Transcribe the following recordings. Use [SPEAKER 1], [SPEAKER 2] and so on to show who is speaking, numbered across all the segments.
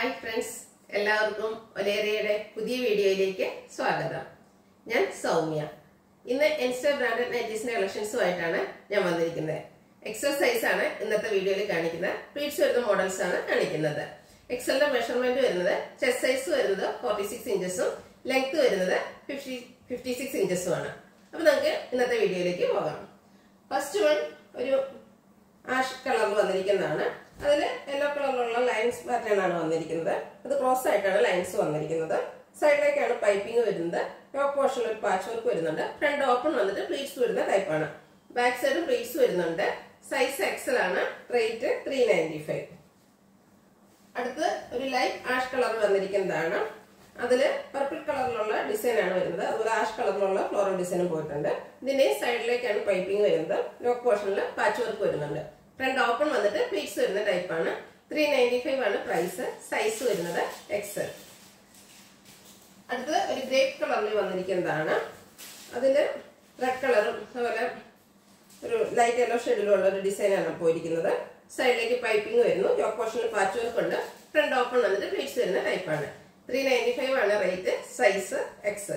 [SPEAKER 1] hi friends എല്ലാവർക്കും ഒലേറിയയുടെ പുതിയ വീഡിയോയിലേക്ക് സ്വാഗതം ഞാൻ സൗമ്യ ഇന്ന് ഇൻസ്റ്റാ ബ്രാൻഡഡ് നൈറ്റീസിന്റെ കളക്ഷൻസുമായിട്ടാണ് ഞാൻ വന്നിരിക്കുന്നത് എക്സർസൈസ് ആണ് ഇന്നത്തെ വീഡിയോയിൽ കാണിക്കുന്നത് പ്ലീറ്റ്സ് വരുന്ന മോഡൽസ് ആണ് കാണിക്കുന്നത് എക്സലിന്റെ മെഷർമെന്റ് വരുന്നത് ചെസ്റ്റ് സൈസ് വരുന്നത് ഫോർട്ടി സിക്സ് ഇഞ്ചസും ലെങ്ത് വരുന്നത് ഫിഫ്റ്റി ഫിഫ്റ്റി സിക്സ് ഇഞ്ചസും ആണ് അപ്പൊ നമുക്ക് ഇന്നത്തെ വീഡിയോയിലേക്ക് പോകാം ഫസ്റ്റ് വൺ ഒരു ആഷ് കളറിൽ വന്നിരിക്കുന്നതാണ് അതിൽ യെല്ലോ കളറിലുള്ള ലൈൻസ് പാറ്റേൺ ആണ് വന്നിരിക്കുന്നത് അത് ക്രോസ് ആയിട്ടാണ് ലൈൻസ് വന്നിരിക്കുന്നത് സൈഡിലേക്കാണ് പൈപ്പിംഗ് വരുന്നത് ടോപ്പ് പോർഷനിൽ ഒരു പാച്ച് വർക്ക് വരുന്നുണ്ട് ഫ്രണ്ട് ഓപ്പൺ വന്നിട്ട് പ്ലീറ്റ്സ് വരുന്ന ടൈപ്പാണ് ബാക്ക് സൈഡും പ്ലീറ്റ്സ് വരുന്നുണ്ട് സൈസ് എക്സൽ ആണ് റേറ്റ് ത്രീ നയൻറ്റി ഫൈവ് അടുത്ത് ഒരു ലൈറ്റ് ആഷ് കളർ വന്നിരിക്കുന്നതാണ് അതിൽ പർപ്പിൾ കളറിലുള്ള ഡിസൈൻ ആണ് വരുന്നത് അതുപോലെ ആഷ് കളറിലുള്ള ഫ്ലോറൽ ഡിസൈനും പോയിട്ടുണ്ട് ഇതിന്റെ സൈഡിലേക്കാണ് പൈപ്പിംഗ് വരുന്നത് ലോക്ക് പോർഷനിൽ പാച്ച് വർക്ക് വരുന്നുണ്ട് ഫ്രണ്ട് ഓപ്പൺ വന്നിട്ട് പ്ലീറ്റ്സ് വരുന്ന ടൈപ്പാണ് ത്രീ നയൻറ്റി ഫൈവ് ആണ് പ്രൈസ് സൈസ് വരുന്നത് എക്സ് അടുത്തത് ഒരു ഗ്രേപ്പ് കളറിൽ വന്നിരിക്കുന്നതാണ് അതിൽ റെഡ് കളറും അതുപോലെ ഒരു ലൈറ്റ് യെല്ലോ ഷെയ്ഡിലുള്ള ഒരു ഡിസൈനാണ് പോയിരിക്കുന്നത് സൈഡിലേക്ക് പൈപ്പിംഗ് വരുന്നു യോക്ക് പോർഷനിൽ പാച്ച് വർക്ക് ഉണ്ട് ഫ്രണ്ട് ഓപ്പൺ വന്നിട്ട് പ്ലീറ്റ്സ് വരുന്ന ടൈപ്പാണ് ത്രീ നയൻറ്റി ഫൈവ് ആണ് റേറ്റ് സൈസ് എക്സ്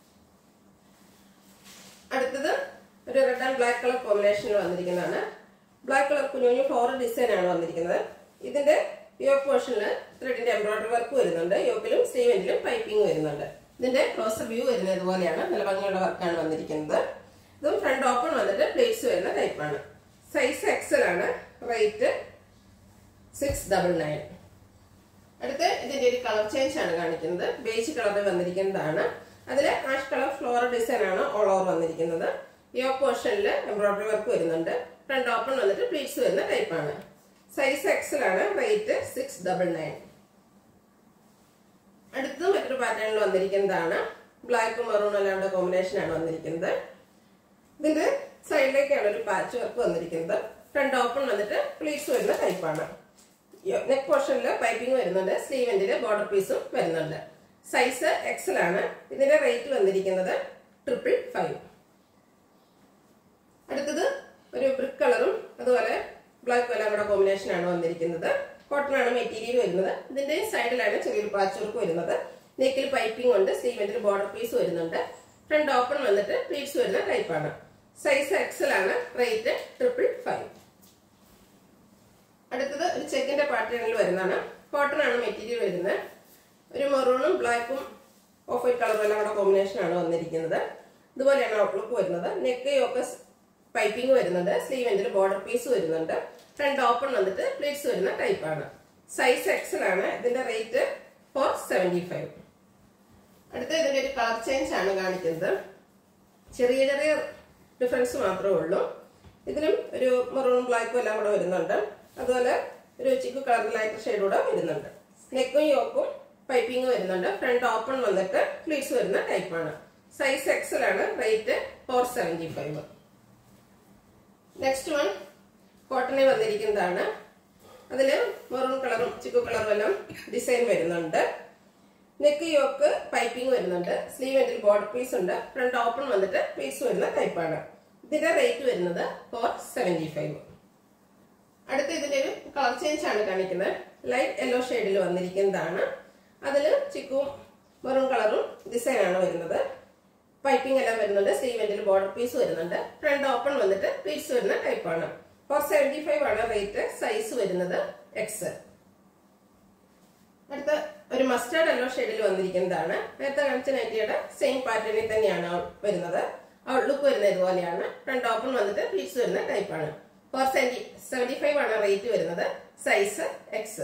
[SPEAKER 1] അടുത്തത് ഒരു റെഡ് ആൻഡ് ബ്ലാക്ക് കളർ കോമ്പിനേഷനിൽ വന്നിരിക്കുന്നതാണ് ബ്ലാക്ക് കളർ കുഞ്ഞു കുഞ്ഞു ഫ്ലോറൽ ഡിസൈൻ ആണ് വന്നിരിക്കുന്നത് ഇതിന്റെ യോക്ക് പോർഷനിൽ ത്രെഡിന്റെ എംബ്രോയിഡറി വർക്ക് വരുന്നുണ്ട് യോക്കിലും സ്റ്റീവെന്റിലും പൈപ്പിംഗ് വരുന്നുണ്ട് ഇതിന്റെ ക്ലോസർ വ്യൂ വരുന്നത് ഇതുപോലെയാണ് നല്ല ഭംഗിയുള്ള വർക്കാണ് വന്നിരിക്കുന്നത് ഇതും ഫ്രണ്ട് ഓപ്പൺ വന്നിട്ട് പ്ലേറ്റ്സ് വരുന്ന ടൈപ്പാണ് സൈസ് എക്സൽ ആണ് റേറ്റ് സിക്സ് ഡബിൾ നയൻ അടുത്ത് ഇതിന്റെ ഒരു കളർ ചേഞ്ച് ആണ് കാണിക്കുന്നത് ബേജ് കളറിൽ വന്നിരിക്കുന്നതാണ് അതിൽ ആഷ് കളർ ഫ്ലോറൽ ഡിസൈൻ ആണ് ഓൾ ഓവർ വന്നിരിക്കുന്നത് യോ പോർഷനിൽ എംബ്രോയിഡറി വർക്ക് വരുന്നുണ്ട് ഫ്രണ്ട് ഓപ്പൺ വന്നിട്ട് പ്ലീറ്റ്സ് വരുന്ന ടൈപ്പാണ് സൈസ് എക്സൽ ആണ് റേറ്റ് സിക്സ് ഡബിൾ നയൻ അടുത്ത് മറ്റൊരു പാറ്റേണിൽ വന്നിരിക്കുന്നതാണ് ബ്ലാക്ക് മെറൂൺ അല്ലാണ്ട് കോമ്പിനേഷൻ ആണ് വന്നിരിക്കുന്നത് ഇതിന്റെ സൈഡിലേക്കാണ് ഒരു പാച്ച് വർക്ക് വന്നിരിക്കുന്നത് ഫ്രണ്ട് ഓപ്പൺ വന്നിട്ട് പ്ലീറ്റ്സ് വരുന്ന ടൈപ്പാണ് നെക്ക് പോർഷനിൽ പൈപ്പിംഗ് വരുന്നുണ്ട് സ്ലീവെന്റിൽ ബോർഡർ പീസും വരുന്നുണ്ട് സൈസ് എക്സൽ ആണ് ഇതിന്റെ റേറ്റ് വന്നിരിക്കുന്നത് ട്രിപ്പിൾ ഫൈവ് അടുത്തത് ഒരു ബ്രിക്ക് കളറും അതുപോലെ ബ്ലാക്ക് എല്ലാം കൂടെ കോമ്പിനേഷൻ ആണ് വന്നിരിക്കുന്നത് കോട്ടൺ ആണ് മെറ്റീരിയൽ വരുന്നത് ഇതിന്റെ സൈഡിലാണ് ചെറിയൊരു പാച്ച് വർക്ക് വരുന്നത് നെക്കിൽ പൈപ്പിംഗ് ഉണ്ട് സ്ലീവെന്റിൽ ബോർഡർ പീസ് വരുന്നുണ്ട് ഫ്രണ്ട് ഓപ്പൺ വന്നിട്ട് പ്ലീറ്റ്സ് വരുന്ന ടൈപ്പാണ് സൈസ് എക്സൽ ആണ് റേറ്റ് ട്രിപ്പിൾ ഫൈവ് അടുത്തത് ഒരു ചെക്കിന്റെ പാറ്റേണിൽ വരുന്നതാണ് കോട്ടൺ ആണ് മെറ്റീരിയൽ വരുന്നത് ഒരു മെറൂണും ബ്ലാക്കും ഓഫ് വൈറ്റ് കളറും എല്ലാം കൂടെ കോമ്പിനേഷൻ ആണ് വന്നിരിക്കുന്നത് ഇതുപോലെയാണ് ഔട്ട്ലുക്ക് വരുന്നത് നെക്ക് ഒക്കെ പൈപ്പിംഗ് വരുന്നുണ്ട് സ്ലീവ് എൻഡിൽ ബോർഡർ പീസ് വരുന്നുണ്ട് ഫ്രണ്ട് ഓപ്പൺ വന്നിട്ട് പ്ലീറ്റ്സ് വരുന്ന ടൈപ്പാണ് സൈസ് എക്സൽ ആണ് ഇതിന്റെ റേറ്റ് ഫോർ സെവൻറ്റി ഫൈവ് അടുത്ത ഇതിന്റെ ഒരു കളർ ചേഞ്ച് ആണ് കാണിക്കുന്നത് ചെറിയ ചെറിയ ഡിഫറൻസ് മാത്രമേ ഉള്ളൂ ഇതിലും ഒരു മെറൂൺ ബ്ലാക്കും എല്ലാം കൂടെ വരുന്നുണ്ട് അതുപോലെ ഒരു ചിക്കു കളറിലായിട്ട് ഷെയ്ഡ് കൂടെ വരുന്നുണ്ട് നെക്കും യോക്കും പൈപ്പിംഗ് വരുന്നുണ്ട് ഫ്രണ്ട് ഓപ്പൺ വന്നിട്ട് പ്ലീറ്റ്സ് വരുന്ന ടൈപ്പാണ് സൈസ് എക്സൽ ആണ് rate four seventy five next one കോട്ടണിൽ വന്നിരിക്കുന്നതാണ് അതിൽ മെറൂൺ കളറും ചിക്കു കളറും എല്ലാം ഡിസൈൻ വരുന്നുണ്ട് നെക്ക് യോക്ക് പൈപ്പിംഗ് വരുന്നുണ്ട് സ്ലീവ് എൻഡിൽ ബോർഡർ പീസ് ഉണ്ട് ഫ്രണ്ട് ഓപ്പൺ വന്നിട്ട് പീസ് വരുന്ന ടൈപ്പാണ് ഇതിന്റെ റേറ്റ് വരുന്നത് ഫോർ സെവൻറ്റി ഫൈവ് അടുത്ത ഇതിന്റെ ഒരു കളർ ചേഞ്ച് ആണ് കാണിക്കുന്നത് ലൈറ്റ് യെല്ലോ ഷെയ്ഡിൽ വന്നിരിക്കുന്നതാണ് അതിൽ ചിക്കും മെറൂൺ കളറും ഡിസൈൻ ആണ് വരുന്നത് പൈപ്പിംഗ് എല്ലാം വരുന്നുണ്ട് സ്ലീവ് എൻഡിൽ ബോർഡർ പീസ് വരുന്നുണ്ട് ഫ്രണ്ട് ഓപ്പൺ വന്നിട്ട് പീസ് വരുന്ന ടൈപ്പാണ് ഫോർ സെവൻറ്റി ഫൈവ് ആണ് റേറ്റ് സൈസ് വരുന്നത് എക്സ് അടുത്ത ഒരു മസ്റ്റാർഡ് യെല്ലോ ഷെയ്ഡിൽ വന്നിരിക്കുന്നതാണ് നേരത്തെ കാണിച്ച നൈറ്റിയുടെ സെയിം പാറ്റേണിൽ തന്നെയാണ് വരുന്നത് ഔട്ട്ലുക്ക് വരുന്നത് ഇതുപോലെയാണ് ഫ്രണ്ട് ഓപ്പൺ വന്നിട്ട് പീസ് വരുന്ന ടൈപ്പാണ് ഫോർ സെവൻറ്റി സെവൻറ്റി ഫൈവ് ആണ് റേറ്റ് വരുന്നത് സൈസ് എക്സ്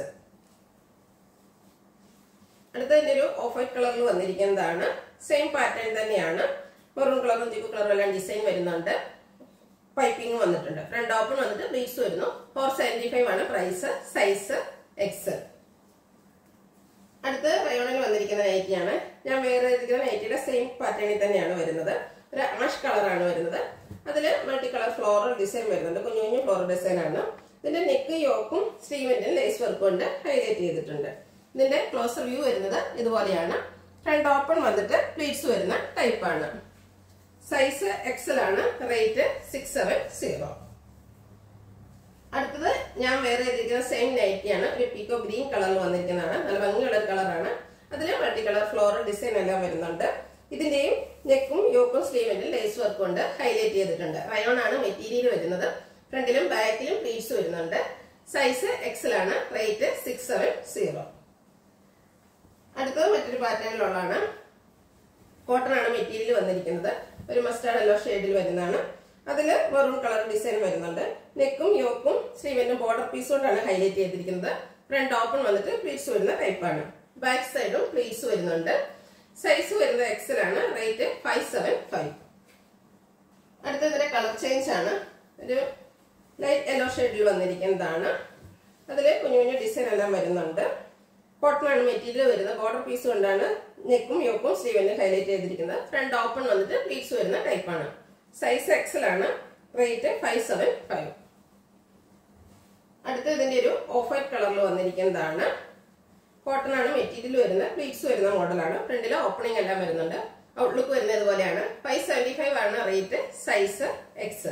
[SPEAKER 1] അടുത്തതിന്റെ ഒരു ഓഫ് വൈറ്റ് കളറിൽ വന്നിരിക്കുന്നതാണ് സെയിം പാറ്റേൺ തന്നെയാണ് മെറൂൺ കളറും ചിക്കു കളറും എല്ലാം ഡിസൈൻ വരുന്നുണ്ട് പൈപ്പിംഗ് വന്നിട്ടുണ്ട് ഫ്രണ്ട് ഓപ്പൺ വന്നിട്ട് ബീസ് വരുന്നു ഫോർ സെവൻറ്റി ഫൈവ് ആണ് പ്രൈസ് സൈസ് എക്സ് അടുത്ത് റയോണിൽ വന്നിരിക്കുന്ന നൈറ്റിയാണ് ഞാൻ വേറെ ഇരിക്കുന്ന നൈറ്റിയുടെ സെയിം പാറ്റേണിൽ തന്നെയാണ് വരുന്നത് ഒരു ആഷ് കളറാണ് വരുന്നത് അതിൽ മൾട്ടി കളർ ഫ്ലോറൽ ഡിസൈൻ വരുന്നുണ്ട് കുഞ്ഞു കുഞ്ഞു ഫ്ലോറൽ ഡിസൈൻ ആണ് ഇതിന്റെ നെക്ക് യോക്കും സ്റ്റീവെന്റും ലേസ് വർക്കും കൊണ്ട് ഹൈലൈറ്റ് ചെയ്തിട്ടുണ്ട് ഇതിന്റെ ക്ലോസർ വ്യൂ വരുന്നത് ഇതുപോലെയാണ് ഫ്രണ്ട് ഓപ്പൺ വന്നിട്ട് പ്ലീറ്റ്സ് വരുന്ന ടൈപ്പാണ് സൈസ് എക്സൽ ആണ് റേറ്റ് സിക്സ് സെവൻ സീറോ അടുത്തത് ഞാൻ വേറെ ചെയ്തിരിക്കുന്ന സെയിം നൈറ്റിയാണ് ഒരു പീക്കോ ഗ്രീൻ കളറിൽ വന്നിരിക്കുന്നതാണ് നല്ല ഭംഗിയുള്ള ഒരു കളറാണ് അതിൽ മൾട്ടി കളർ ഫ്ലോറൽ ഡിസൈൻ എല്ലാം വരുന്നുണ്ട് ഇതിന്റെയും നെക്കും യോക്കും സ്ലീവിന്റെ ലേസ് വർക്ക് കൊണ്ട് ഹൈലൈറ്റ് ചെയ്തിട്ടുണ്ട് റയോൺ ആണ് മെറ്റീരിയൽ വരുന്നത് ഫ്രണ്ടിലും ബാക്കിലും പ്ലീറ്റ്സ് വരുന്നുണ്ട് സൈസ് എക്സൽ ആണ് റേറ്റ് സിക്സ് സെവൻ സീറോ അടുത്തത് മറ്റൊരു പാറ്റേണിലുള്ളതാണ് കോട്ടൺ ആണ് മെറ്റീരിയൽ വന്നിരിക്കുന്നത് ഒരു മസ്റ്റാർഡ് യെല്ലോ ഷെയ്ഡിൽ വരുന്നതാണ് അതിൽ മെറൂൺ കളർ ഡിസൈൻ വരുന്നുണ്ട് നെക്കും യോക്കും സ്ലീവിന്റെ ബോർഡർ പീസ് കൊണ്ടാണ് ഹൈലൈറ്റ് ചെയ്തിരിക്കുന്നത് ഫ്രണ്ട് ഓപ്പൺ വന്നിട്ട് പ്ലീറ്റ്സ് വരുന്ന ടൈപ്പാണ് ബാക്ക് സൈഡും പ്ലീറ്റ്സ് വരുന്നുണ്ട് സൈസ് വരുന്നത് എക്സൽ ആണ് റേറ്റ് ഫൈവ് സെവൻ ഫൈവ് അടുത്തതിന്റെ കളർ ചേഞ്ച് ആണ് ഒരു ലൈറ്റ് യെല്ലോ ഷെയ്ഡിൽ വന്നിരിക്കുന്നതാണ് അതിൽ കുഞ്ഞു കുഞ്ഞു ഡിസൈൻ എല്ലാം വരുന്നുണ്ട് കോട്ടൺ ആണ് മെറ്റീരിയൽ വരുന്നത് ബോർഡർ പീസ് കൊണ്ടാണ് നെക്കും യോക്കും സ്ലീവിന് ഹൈലൈറ്റ് ചെയ്തിരിക്കുന്നത് ഫ്രണ്ട് ഓപ്പൺ വന്നിട്ട് പ്ലീറ്റ്സ് വരുന്ന ടൈപ്പാണ് സൈസ് എക്സൽ ആണ് റേറ്റ് ഫൈവ് സെവൻ ഫൈവ് അടുത്ത ഇതിന്റെ ഒരു ഓഫ് വൈറ്റ് കളറിൽ വന്നിരിക്കുന്നതാണ് കോട്ടൺ ആണ് മെറ്റീരിയൽ വരുന്നത് പ്ലീറ്റ്സ് വരുന്ന മോഡലാണ് ഫ്രണ്ടിൽ ഓപ്പണിംഗ് എല്ലാം വരുന്നുണ്ട് ഔട്ട്ലുക്ക് വരുന്നത് ഇതുപോലെയാണ് ഫൈവ് സെവന്റി ഫൈവ് ആണ് റേറ്റ് സൈസ് എക്സ്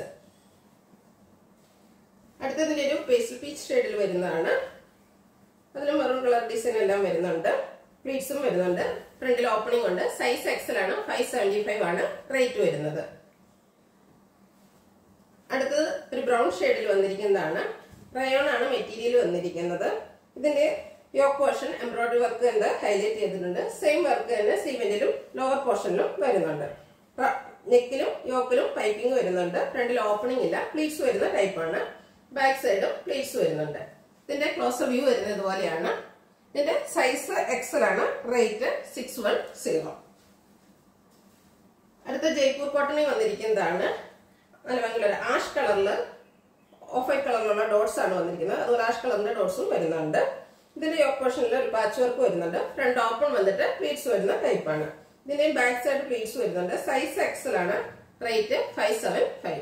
[SPEAKER 1] അടുത്തതിന്റെ ഒരു പേസ്റ്റൽ പീച്ച് ഷെയ്ഡിൽ വരുന്നതാണ് അതിൽ മെറൂൺ കളർ ഡിസൈൻ എല്ലാം വരുന്നുണ്ട് പ്ലീറ്റ്സും വരുന്നുണ്ട് ഫ്രണ്ടിൽ ഓപ്പണിംഗ് ഉണ്ട് സൈസ് എക്സൽ ആണ് ഫൈവ് സെവന്റി ഫൈവ് ആണ് റേറ്റ് വരുന്നത് അടുത്തത് ഒരു ബ്രൗൺ ഷെയ്ഡിൽ വന്നിരിക്കുന്നതാണ് റയോൺ ആണ് മെറ്റീരിയൽ വന്നിരിക്കുന്നത് ഇതിന്റെ യോക്ക് പോർഷൻ എംബ്രോയിഡറി വർക്ക് തന്നെ ഹൈലൈറ്റ് ചെയ്തിട്ടുണ്ട് സെയിം വർക്ക് തന്നെ സ്ലീവിന്റിലും ലോവർ പോർഷനിലും വരുന്നുണ്ട് നെക്കിലും യോക്കിലും പൈപ്പിംഗ് വരുന്നുണ്ട് ഫ്രണ്ടിൽ ഓപ്പണിംഗ് ഇല്ല പ്ലീറ്റ്സ് വരുന്ന ടൈപ്പാണ് ബാക്ക് സൈഡും പ്ലീറ്റ്സ് വരുന്നുണ്ട് ഇതിന്റെ ക്ലോസർ വ്യൂ വരുന്നത് ഇതുപോലെയാണ് ഇതിന്റെ സൈസ് എക്സൽ ആണ് റേറ്റ് സിക്സ് വൺ സീറോ അടുത്ത ജയ്പൂർ കോട്ടണിൽ വന്നിരിക്കുന്നതാണ് നല്ല ഭംഗിയുള്ള ആഷ് കളറിൽ ഓഫ് വൈറ്റ് കളറിലുള്ള ഡോട്ട്സ് ആണ് വന്നിരിക്കുന്നത് അതുപോലെ ആഷ് കളറിന്റെ ഡോട്ട്സും വരുന്നുണ്ട് ഇതിന്റെ യോക്ക് പോർഷനിൽ ഒരു പാച്ച് വർക്ക് വരുന്നുണ്ട് ഫ്രണ്ട് ഓപ്പൺ വന്നിട്ട് പ്ലീറ്റ്സ് വരുന്ന ടൈപ്പാണ് ഇതിന്റെയും ബാക്ക് സൈഡ് പ്ലീറ്റ്സ് വരുന്നുണ്ട് സൈസ് എക്സൽ ആണ് റേറ്റ് ഫൈവ് സെവൻ ഫൈവ്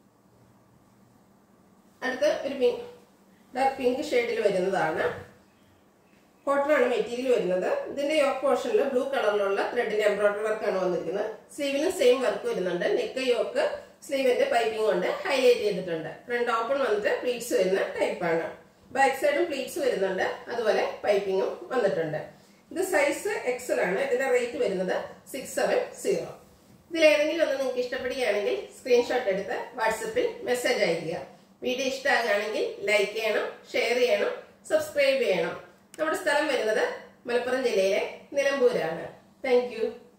[SPEAKER 1] അടുത്ത ഒരു പിങ്ക് ഡാർക്ക് പിങ്ക് ഷെയ്ഡിൽ വരുന്നതാണ് കോട്ടൺ ആണ് മെറ്റീരിയൽ വരുന്നത് ഇതിന്റെ യോക്ക് പോർഷനിൽ ബ്ലൂ കളറിലുള്ള ത്രെഡിന്റെ എംബ്രോയിഡറി വർക്ക് ആണ് വന്നിരിക്കുന്നത് സ്ലീവിലും സെയിം വർക്ക് വരുന്നുണ്ട് നെക്ക് യോക്ക് സ്ലീവിന്റെ പൈപ്പിംഗ് കൊണ്ട് ഹൈലൈറ്റ് ചെയ്തിട്ടുണ്ട് ഫ്രണ്ട് ഓപ്പൺ വന്നിട്ട് പ്ലീറ്റ്സ് വരുന്ന ടൈപ്പാണ് ബാക്ക് സൈഡും പ്ലീറ്റ്സ് വരുന്നുണ്ട് അതുപോലെ പൈപ്പിങ്ങും വന്നിട്ടുണ്ട് ഇത് സൈസ് എക്സൽ ആണ് ഇതിന്റെ റേറ്റ് വരുന്നത് സിക്സ് സെവൻ സീറോ ഇതിൽ ഏതെങ്കിലും ഒന്ന് നിങ്ങൾക്ക് ഇഷ്ടപ്പെടുകയാണെങ്കിൽ സ്ക്രീൻഷോട്ട് എടുത്ത് വാട്സപ്പിൽ മെസ്സേജ് അയയ്ക്കുക വീഡിയോ ഇഷ്ടമാകുകയാണെങ്കിൽ ലൈക്ക് ചെയ്യണം ഷെയർ ചെയ്യണം സബ്സ്ക്രൈബ് ചെയ്യണം നമ്മുടെ സ്ഥലം വരുന്നത് മലപ്പുറം ജില്ലയിലെ നിലമ്പൂരാണ് താങ്ക്